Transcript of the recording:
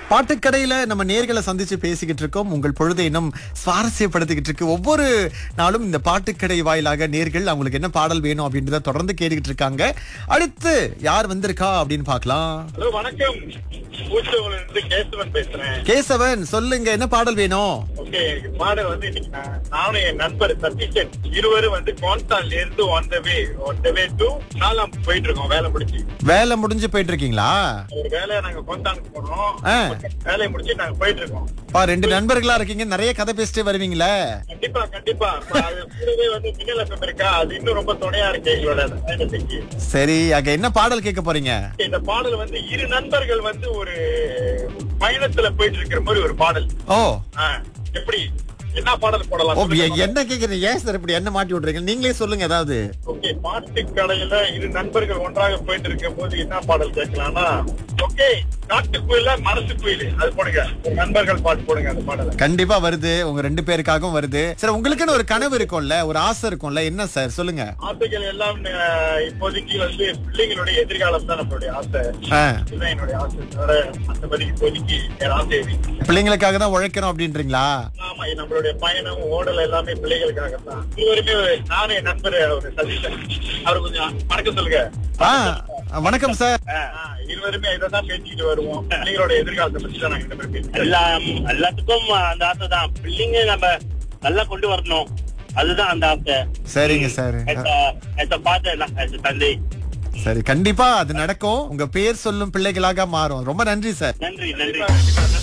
பாட்டுக்கடையில நம்ம நேர்களை சந்திச்சு பேசிக்கிட்டு இருக்கோம் உங்கள் பொழுதை இன்னும் சுவாரஸ்யப்படுத்திக்கிட்டு இருக்கு ஒவ்வொரு நாளும் இந்த பாட்டுக்கடை வாயிலாக நேர்கள் அவங்களுக்கு என்ன பாடல் வேணும் அப்படின்றத தொடர்ந்து கேட்டுக்கிட்டு இருக்காங்க அடுத்து யார் வந்திருக்கா அப்படின்னு பார்க்கலாம் ஹலோ வணக்கம் பூச்சவங்கள இருந்து கேசவன் பேசுறேன் கேசவன் சொல்லுங்க என்ன பாடல் வேணும் ஓகே பாடல் வந்து இன்னைக்கு நான் நானும் என் நண்பர் சதீஷன் இருவரும் வந்து கோன்சான்ல இருந்து on the way on the way to நாலாம் போயிட்டு இருக்கோம் வேலை முடிச்சு வேலை முடிஞ்சு போயிட்டு இருக்கீங்களா ஒரு வேலையை நாங்க கோன்சானுக்கு போடுறோம் ஆ. வேலையை முடிச்சு நாங்க போயிட்டு இருக்கோம் பா ரெண்டு நண்பர்களா இருக்கீங்க நிறைய கதை பேசிட்டே வருவீங்களே கண்டிப்பா கண்டிப்பா அப்ப அது கூடவே வந்து மின்னல் FM இருக்கா அது இன்னும் ரொம்ப துணையா இருக்கு எங்களோட பயணத்துக்கு சரி அங்க என்ன பாடல் கேட்க போறீங்க இந்த பாடல் வந்து இரு நண்பர்கள் வந்து ஒரு பயணத்துல போயிட்டு இருக்கிற மாதிரி ஒரு பாடல் ஓ ஆ, எப்படி என்ன பாடல் போடலாம் ஓ சொல்லுங்க எ- என்ன கேக்குறீங்க ஏன் சார் இப்படி என்ன மாட்டி விடுறீங்க நீங்களே சொல்லுங்க ஏதாவது ஓகே பாட்டு கடையில இரு நண்பர்கள் ஒன்றாக போயிட்டு இருக்கும் போது என்ன பாடல் கேட்கலாம்னா ஓகே காட்டு குயில மனசு குயில் அது போடுங்க ஒரு நண்பர்கள் பாட்டு போடுங்க அந்த பாடலை கண்டிப்பா வருது உங்க ரெண்டு பேருக்காகவும் வருது சரி உங்களுக்குன்னு ஒரு கனவு இருக்கும்ல ஒரு ஆசை இருக்கும்ல என்ன சார் சொல்லுங்க ஆசைகள் எல்லாம் அஹ், இப்போதைக்கு வந்து பிள்ளைங்களுடைய எதிர்காலம் தான் நம்மளுடைய ஆசை ஆ, இதுதான் என்னுடைய ஆசை தவிர மற்றபடி இப்போதைக்கு வேற ஆசை இல்லை. பிள்ளைங்களுக்காக தான் உழைக்கிறோம் அப்படின்றீங்களா ஆமா இது நம்மளுடைய பயணம் ஓடல் எல்லாமே பிள்ளைகளுக்காக தான் இருவருமே நானும் என் நண்பர் அவர் சதீஷன் அவர் கொஞ்சம் வணக்கம் சொல்லுங்க ஆ வணக்கம் சார் ஆ, இருவருமே இதான் பேசிக்கிட்டு வருவோம் பிள்ளைங்களோட எதிர்காலத்தை பத்தி தான் நாங்க ரெண்டு பேரும் பேசிக்கிறோம் எல்லாம் எல்லாத்துக்கும் அந்த ஆசை தான் பிள்ளைங்க நம்ம நல்லா கொண்டு வரணும் அதுதான் அந்த ஆசை சரிங்க சார் பார்த்த தந்தை சரி கண்டிப்பா அது நடக்கும் உங்க பேர் சொல்லும் பிள்ளைகளாக மாறும் ரொம்ப நன்றி சார் நன்றி நன்றி